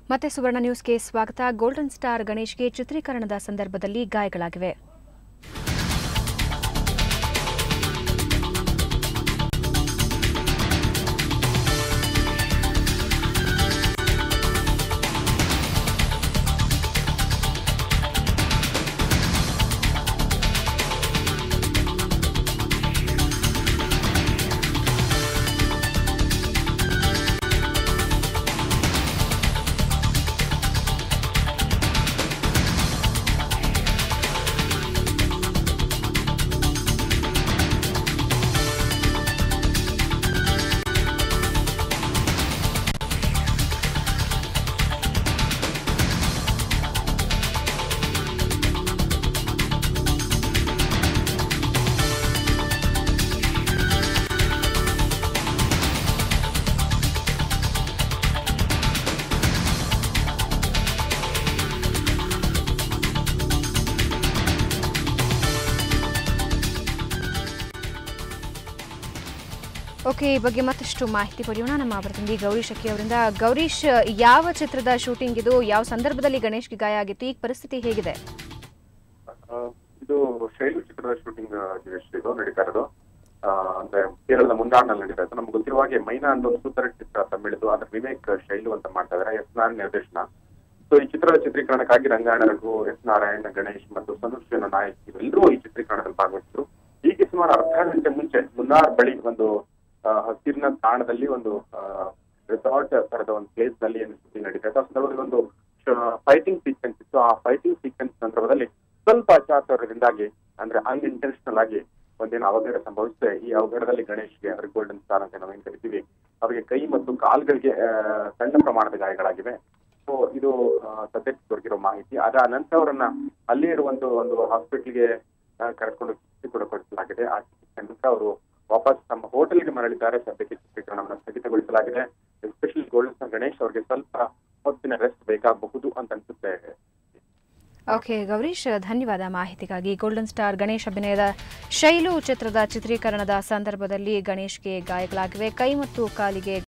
ಮತ್ತೆ ಸುವರ್ಣ ನ್ಯೂಸ್ಗೆ ಸ್ವಾಗತ ಗೋಲ್ಡನ್ ಸ್ಟಾರ್ ಗಣೇಶ್ಗೆ ಚಿತ್ರೀಕರಣದ ಸಂದರ್ಭದಲ್ಲಿ ಗಾಯಗಳಾಗಿವೆ ಓಕೆ ಈ ಬಗ್ಗೆ ಮತ್ತಷ್ಟು ಮಾಹಿತಿ ಪಡೆಯೋಣ ನಮ್ಮ ಪ್ರತಿನಿಧಿ ಗೌರೀಶ್ ಅಕ್ಕಿ ಅವರಿಂದ ಗೌರೀಶ್ ಯಾವ ಚಿತ್ರದ ಶೂಟಿಂಗ್ ಇದು ಯಾವ ಸಂದರ್ಭದಲ್ಲಿ ಗಣೇಶ್ಗೆ ಗಾಯ ಆಗಿತ್ತು ಈಗ ಪರಿಸ್ಥಿತಿ ಹೇಗಿದೆ ಆ, ಇದು ಶೈಲು ಚಿತ್ರದ ಶೂಟಿಂಗ್ ಗಿರೀಶ್ ಇದು ನಡೀತಾ ಇರೋದು ಆ, ಅಂದ್ರೆ ಕೇರಳದ ಮುಂದಾಡ್ನಲ್ಲಿ ನಡೀತಾ ಇತ್ತು ನಮ್ಗೆ ಗೊತ್ತಿರುವ ಹಾಗೆ ಮೈನಾ ಅಂತ ಒಂದು ಸೂಪರ್ ಹಿಟ್ ಚಿತ್ರ ತಮಿಳಿದು ಅದ್ರ ರಿಮೇಕ್ ಶೈಲು ಅಂತ ಮಾಡ್ತಾ ಇದಾರೆ ಎಸ್ ನಾರಾಯಣ್ ನಿರ್ದೇಶನ ಸೊ ಈ ಚಿತ್ರದ ಚಿತ್ರೀಕರಣಕ್ಕಾಗಿ ರಂಗಾಯಣ ರಘು ಎಸ್ ನಾರಾಯಣ್ ಗಣೇಶ್ ಮತ್ತು ಸಂತೋಷ್ ಜನ ನಾಯಕ್ ಇವೆಲ್ಲರೂ ಈ ಚಿತ್ರೀಕರಣದಲ್ಲಿ ಭಾಗವಹಿಸಿದ್ರು ಈಗ ಸುಮಾರು ಅರ್ಧ ಗಂಟೆ ಮುಂಚೆ ಮುನ್ನಾರ್ ಬಳಿ ಒಂದು ಆ, ಹಸಿರಿನ ತಾಣದಲ್ಲಿ ಒಂದು ರೆಸಾರ್ಟ್ ತರದ ಒಂದು ಪ್ಲೇಸ್ ನಲ್ಲಿ ಏನು ಶೂಟಿಂಗ್ ನಡೀತಾ ಇತ್ತು ಆ ಸಂದರ್ಭದಲ್ಲಿ ಒಂದು ಫೈಟಿಂಗ್ ಸೀಕ್ವೆನ್ಸ್ ಇತ್ತು ಆ ಫೈಟಿಂಗ್ ಸೀಕ್ವೆನ್ಸ್ ಸಂದರ್ಭದಲ್ಲಿ ಸ್ವಲ್ಪ ಅಚಾತುರ್ಯದಿಂದಾಗಿ ಅಂದ್ರೆ ಅನ್ಇಂಟೆನ್ಷನಲ್ ಆಗಿ ಒಂದೇನು ಅವಘಡ ಸಂಭವಿಸಿದೆ ಈ ಅವಘಡದಲ್ಲಿ ಗಣೇಶ್ಗೆ ಅವ್ರಿಗೆ ಗೋಲ್ಡನ್ ಸ್ಟಾರ್ ಅಂತ ನಾವೇನ್ ಕರಿತೀವಿ ಅವರಿಗೆ ಕೈ ಮತ್ತು ಕಾಲ್ಗಳಿಗೆ ಆ, ಸಣ್ಣ ಪ್ರಮಾಣದ ಗಾಯಗಳಾಗಿವೆ ಸೊ ಇದು ಆ, ಸದ್ಯಕ್ಕೆ ದೊರಕಿರೋ ಮಾಹಿತಿ ಅದ ನಂತರ ಅವರನ್ನ ಅಲ್ಲೇ ಇರುವಂತ ಒಂದು ಹಾಸ್ಪಿಟಲ್ಗೆ ಕರೆದುಕೊಂಡು ಚಿಕಿತ್ಸೆ ಕೂಡ ಪಡಿಸಲಾಗಿದೆ ಆ ಚಿಕಿತ್ಸೆ ನಂತರ ಅವರು ವಾಪಸ್ ತಮ್ಮ ಹೋಟೆಲ್ಗೆ ಮರಳಿದ್ದಾರೆ ಸದ್ಯಕ್ಕೆ ಚಿತ್ರೀಕರಣವನ್ನು ಸ್ಥಗಿತಗೊಳಿಸಲಾಗಿದೆ ಎಸ್ಪೆಷಲಿ ಗೋಲ್ಡನ್ ಸ್ಟಾರ್ ಗಣೇಶ್ ಅವರಿಗೆ ಸ್ವಲ್ಪ ಹೊತ್ತಿನ ರೆಸ್ಟ್ ಬೇಕಾಗಬಹುದು ಅಂತ ಅನ್ಸುತ್ತೆ ಓಕೆ ಗೌರೀಶ್ ಧನ್ಯವಾದ ಮಾಹಿತಿಗಾಗಿ ಗೋಲ್ಡನ್ ಸ್ಟಾರ್ ಗಣೇಶ್ ಅಭಿನಯದ ಶೈಲು ಚಿತ್ರದ ಚಿತ್ರೀಕರಣದ ಸಂದರ್ಭದಲ್ಲಿ ಗಣೇಶ್ಗೆ ಗಾಯಗಳಾಗಿವೆ ಕೈ ಮತ್ತು ಕಾಲಿಗೆ